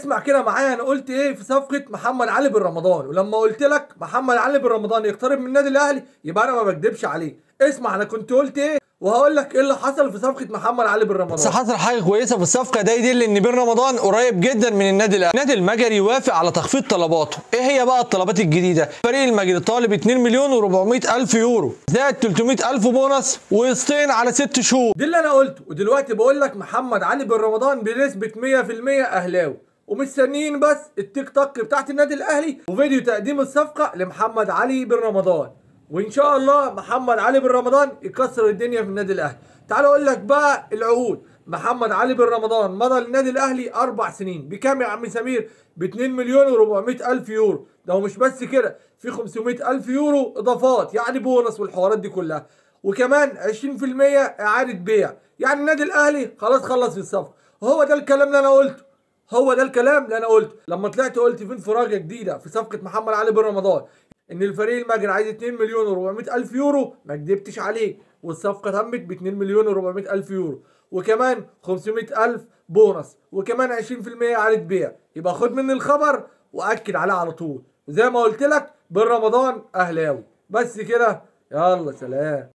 اسمع كده معايا انا قلت ايه في صفقه محمد علي بن رمضان ولما قلت لك محمد علي بن رمضان يقترب من النادي الاهلي يبقى انا ما بكدبش عليه اسمع انا كنت قلت ايه وهقول لك ايه اللي حصل في صفقه محمد علي بن بس رمضان حصل حاجه كويسه في الصفقه ده يدل ان بن رمضان قريب جدا من النادي الاهلي النادي المجري وافق على تخفيض طلباته ايه هي بقى الطلبات الجديده فريق المجري طالب 2 مليون و400 الف يورو زائد 300 الف بونص وقسطين على 6 شهور دي اللي انا قلته ودلوقتي بقول لك محمد علي بن رمضان بنسبه 100% اهلاوي ومستنيين بس التيك توك بتاعت النادي الاهلي وفيديو تقديم الصفقه لمحمد علي بن رمضان وان شاء الله محمد علي بن رمضان يكسر الدنيا في النادي الاهلي تعال اقول لك بقى العقود محمد علي بن رمضان مضى للنادي الاهلي اربع سنين بكام يا عم سمير ب 2 مليون و400 الف يورو ده ومش بس كده في 500 الف يورو اضافات يعني بونص والحوارات دي كلها وكمان 20% اعاده بيع يعني النادي الاهلي خلاص خلص في الصفقه هو ده الكلام اللي انا قلته هو ده الكلام اللي انا قلته لما طلعت قلت في انفراجه جديده في صفقه محمد علي بن رمضان ان الفريق المجري عايز 2 مليون و400 الف يورو ما كدبتش عليك والصفقه تمت ب 2 مليون و400 الف يورو وكمان 500 الف بونص وكمان 20% اعاده بيع يبقى خد مني الخبر واكد عليه على طول وزي ما قلت لك بن رمضان اهلاوي بس كده يلا سلام